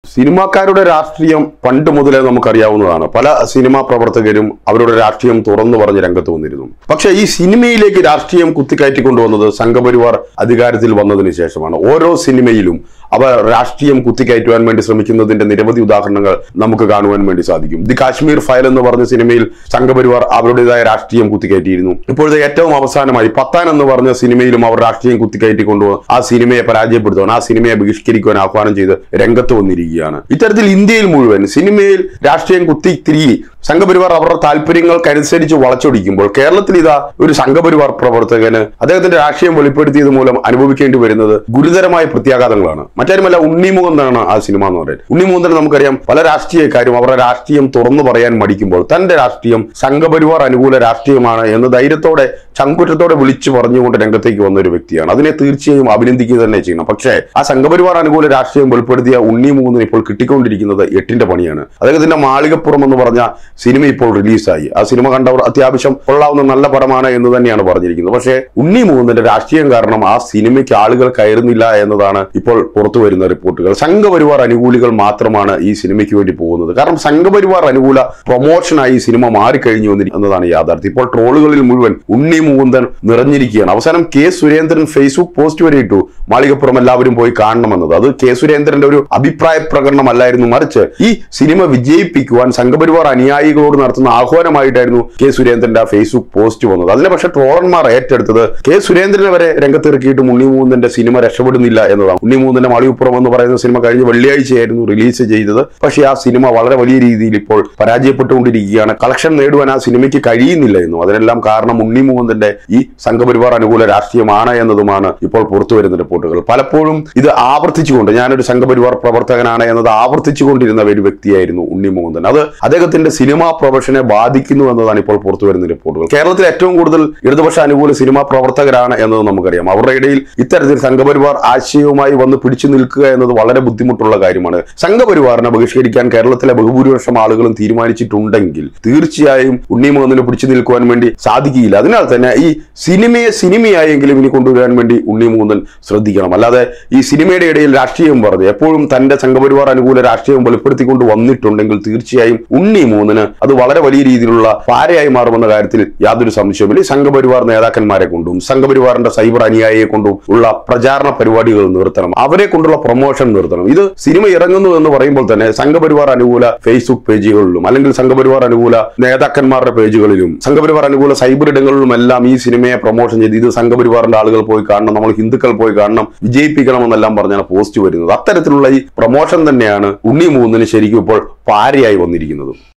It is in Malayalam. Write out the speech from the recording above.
സിനിമാക്കാരുടെ രാഷ്ട്രീയം പണ്ട് മുതലേ നമുക്കറിയാവുന്നതാണ് പല സിനിമാ പ്രവർത്തകരും അവരുടെ രാഷ്ട്രീയം തുറന്നു പറഞ്ഞ് രംഗത്ത് വന്നിരുന്നു പക്ഷേ ഈ സിനിമയിലേക്ക് രാഷ്ട്രീയം കുത്തിക്കയറ്റി കൊണ്ടുവന്നത് സംഘപരിവാർ അധികാരത്തിൽ വന്നതിന് ശേഷമാണ് ഓരോ സിനിമയിലും അവർ രാഷ്ട്രീയം കുത്തിക്കയറ്റുവാൻ വേണ്ടി ശ്രമിക്കുന്നതിന്റെ നിരവധി ഉദാഹരണങ്ങൾ നമുക്ക് കാണുവാൻ വേണ്ടി സാധിക്കും ദി കാശ്മീർ ഫയൽ എന്ന് പറഞ്ഞ സിനിമയിൽ സംഘപരിവാർ അവരുടേതായ രാഷ്ട്രീയം കുത്തിക്കയറ്റിയിരുന്നു ഇപ്പോഴത്തെ ഏറ്റവും അവസാനമായി പത്താൻ എന്ന് പറഞ്ഞ സിനിമയിലും അവർ രാഷ്ട്രീയം കുത്തിക്കയറ്റി കൊണ്ടുവന്ന് ആ സിനിമയെ പരാജയപ്പെടുത്തുവാൻ ആ സിനിമയെ ബഹിഷ്കരിക്കുവാൻ ആഹ്വാനം ചെയ്ത് രംഗത്ത് വന്നിരിക്കുകയാണ് ഇത്തരത്തിൽ ഇന്ത്യയിൽ മുഴുവൻ സിനിമയിൽ രാഷ്ട്രീയം കുത്തി തിരികെ സംഘപരിവാർ അവരുടെ താല്പര്യങ്ങൾക്കനുസരിച്ച് വളച്ചൊടിക്കുമ്പോൾ കേരളത്തിൽ ഇതാ ഒരു സംഘപരിവാർ പ്രവർത്തകന് അദ്ദേഹത്തിന്റെ രാഷ്ട്രീയം വെളിപ്പെടുത്തിയത് മൂലം അനുഭവിക്കേണ്ടി വരുന്നത് ഗുരുതരമായ പ്രത്യാഘാതങ്ങളാണ് മറ്റാരുമല്ല ഉണ്ണിമുകുന്ദനാണ് ആ സിനിമ എന്ന് പറയുന്നത് ഉണ്ണിമുകുന്ദൻ നമുക്കറിയാം പല രാഷ്ട്രീയക്കാരും അവരുടെ രാഷ്ട്രീയം തുറന്നു പറയാൻ മടിക്കുമ്പോൾ തന്റെ രാഷ്ട്രീയം സംഘപരിവാർ അനുകൂല രാഷ്ട്രീയമാണ് എന്ന് ധൈര്യത്തോടെ ചങ്കുറ്റത്തോടെ വിളിച്ചു പറഞ്ഞുകൊണ്ട് രംഗത്തേക്ക് വന്ന ഒരു വ്യക്തിയാണ് അതിനെ തീർച്ചയായും അഭിനന്ദിക്കുക തന്നെ ചെയ്യണം പക്ഷേ ആ സംഘപരിവാർ അനുകൂല രാഷ്ട്രീയം വെളിപ്പെടുത്തിയ ഉണ്ണി മൂന്നിന് ഇപ്പോൾ കിട്ടിക്കൊണ്ടിരിക്കുന്നത് എട്ടിന്റെ പണിയാണ് അദ്ദേഹത്തിന്റെ മാളികപ്പുറം എന്ന് പറഞ്ഞ സിനിമ ഇപ്പോൾ റിലീസായി ആ സിനിമ കണ്ടവർ അത്യാവശ്യം കൊള്ളാവുന്ന നല്ല പടമാണ് എന്ന് തന്നെയാണ് പറഞ്ഞിരിക്കുന്നത് പക്ഷേ ഉണ്ണി മൂന്നിന്റെ രാഷ്ട്രീയം കാരണം ആ സിനിമയ്ക്ക് ആളുകൾ കയറുന്നില്ല എന്നതാണ് ഇപ്പോൾ പുറത്തു വരുന്ന റിപ്പോർട്ടുകൾ സംഘപരിവാർ അനുകൂലികൾ മാത്രമാണ് ഈ സിനിമയ്ക്ക് വേണ്ടി പോകുന്നത് കാരണം സംഘപരിവാർ അനുകൂല പ്രൊമോഷനായി ഈ സിനിമ മാറിക്കഴിഞ്ഞു വന്നി- എന്നതാണ് യാഥാർത്ഥ്യം ഇപ്പോൾ ട്രോളുകളിൽ മുഴുവൻ ഉണ്ണി മുകുന്ദൻ നിറഞ്ഞിരിക്കുകയാണ് അവസാനം കെ സുരേന്ദ്രൻ ഫേസ്ബുക്ക് പോസ്റ്റ് വരെ ഇട്ടു മാളികപ്പുറം എല്ലാവരും പോയി കാണണമെന്നത് അത് കെ സുരേന്ദ്രന്റെ ഒരു അഭിപ്രായ പ്രകടനമല്ലായിരുന്നു മറിച്ച് ഈ സിനിമ വിജയിപ്പിക്കുവാൻ സംഘപരിവാർ അനുയായികളോട് നടത്തുന്ന ആഹ്വാനമായിട്ടായിരുന്നു കെ സുരേന്ദ്രന്റെ ആ ഫേസ്ബുക്ക് പോസ്റ്റ് വന്നത് അതിനെ പക്ഷേ ട്രോളന്മാർ ഏറ്റെടുത്തത് കെ സുരേന്ദ്രനെ വരെ രംഗത്തിറക്കിയിട്ടും ഉണ്ണിമൂന്നിന്റെ സിനിമ രക്ഷപ്പെടുന്നില്ല എന്നതാണ് ഉണ്ണിമൂന്നിന്റെ മാളികപ്പുറം എന്ന് പറയുന്ന സിനിമ കഴിഞ്ഞ വെള്ളിയാഴ്ചയായിരുന്നു റിലീസ് ചെയ്തത് പക്ഷേ ആ സിനിമ വളരെ വലിയ രീതിയിൽ ഇപ്പോൾ പരാജയപ്പെട്ടുകൊണ്ടിരിക്കുകയാണ് കളക്ഷൻ നേടുവാൻ ആ സിനിമയ്ക്ക് കഴിയുന്നില്ല എന്നും അതിനെല്ലാം കാരണം ഉണ്ണിമൂന്നിന്റെ ഈ സംഘപരിവാർ അനുകൂല രാഷ്ട്രീയമാണ് എന്നതുമാണ് ഇപ്പോൾ പുറത്തു വരുന്ന റിപ്പോർട്ടുകൾ പലപ്പോഴും ഇത് ആവർത്തിച്ചുകൊണ്ട് ഞാനൊരു സംഘപരിവാർ പ്രവർത്തകനാണ് എന്നത് ആവർത്തിച്ചുകൊണ്ടിരുന്ന ഒരു വ്യക്തിയായിരുന്നു ഉണ്ണിമൂന്തൻ അത് അദ്ദേഹത്തിന്റെ സിനിമാ പ്രൊഫഷനെ ബാധിക്കുന്നു എന്നതാണ് ഇപ്പോൾ പുറത്തു വരുന്ന റിപ്പോർട്ടുകൾ കേരളത്തിൽ ഏറ്റവും കൂടുതൽ ഇടതുപക്ഷ അനുകൂല സിനിമാ പ്രവർത്തകരാണ് എന്നത് നമുക്കറിയാം അവരുടെ ഇടയിൽ ഇത്തരത്തിൽ സംഘപരിവാർ ആശയവുമായി വന്ന് പിടിച്ചു നിൽക്കുക എന്നത് വളരെ ബുദ്ധിമുട്ടുള്ള കാര്യമാണ് സംഘപരിവാറിനെ ബഹിഷ്കരിക്കാൻ കേരളത്തിലെ ബഹുഭൂരിപക്ഷം ആളുകളും തീരുമാനിച്ചിട്ടുണ്ടെങ്കിൽ തീർച്ചയായും ഉണ്ണിമോഹനിന് പിടിച്ചു നിൽക്കുവാൻ വേണ്ടി സാധിക്കില്ല അതിനാൽ തന്നെ ഈ സിനിമയെ സിനിമയായെങ്കിലും ഇനി കൊണ്ടുവരാൻ വേണ്ടി ഉണ്ണിമൂന്നൻ ശ്രദ്ധിക്കണം അല്ലാതെ ഈ സിനിമയുടെ ഇടയിൽ രാഷ്ട്രീയം പറഞ്ഞ് എപ്പോഴും തന്റെ സംഘപരിവാർ അനുകൂല രാഷ്ട്രീയം വെളിപ്പെടുത്തിക്കൊണ്ട് വന്നിട്ടുണ്ടെങ്കിൽ തീർച്ചയായും ഉണ്ണി മൂന്നിന് അത് വളരെ വലിയ രീതിയിലുള്ള പാരയായി മാറുമെന്ന കാര്യത്തിൽ യാതൊരു സംശയവുമില്ല ഈ സംഘപരിവാർ നേതാക്കന്മാരെ കൊണ്ടും സംഘപരിവാറിന്റെ സൈബർ അനുയായിയെ കൊണ്ടും ഉള്ള പ്രചാരണ പരിപാടികൾ നിർത്തണം അവരെ കൊണ്ടുള്ള പ്രൊമോഷൻ നിർത്തണം ഇത് സിനിമ ഇറങ്ങുന്നു എന്ന് പറയുമ്പോൾ തന്നെ സംഘപരിവാർ അനുകൂല ഫേസ്ബുക്ക് പേജുകളിലും അല്ലെങ്കിൽ സംഘപരിവാർ അനുകൂല നേതാക്കന്മാരുടെ പേജുകളിലും സംഘപരിവാർ അനുകൂല സൈബർ ഇടങ്ങളിലും എല്ലാം ഈ സിനിമയെ പ്രൊമോഷൻ ചെയ്ത് ഇത് സംഘപരിവാറിന്റെ ആളുകൾ പോയി കാണണം നമ്മൾ ഹിന്ദുക്കൾ പോയി കാണണം വിജയിപ്പിക്കണമെന്നെല്ലാം പറഞ്ഞാണ് പോസ്റ്റ് വരുന്നത് അത്തരത്തിലുള്ള ഈ പ്രൊമോഷൻ തന്നെയാണ് ഉണ്ണി മൂന്നിന് ശരിക്കും ഇപ്പോൾ പാരയായി വന്നിരിക്കുന്നത്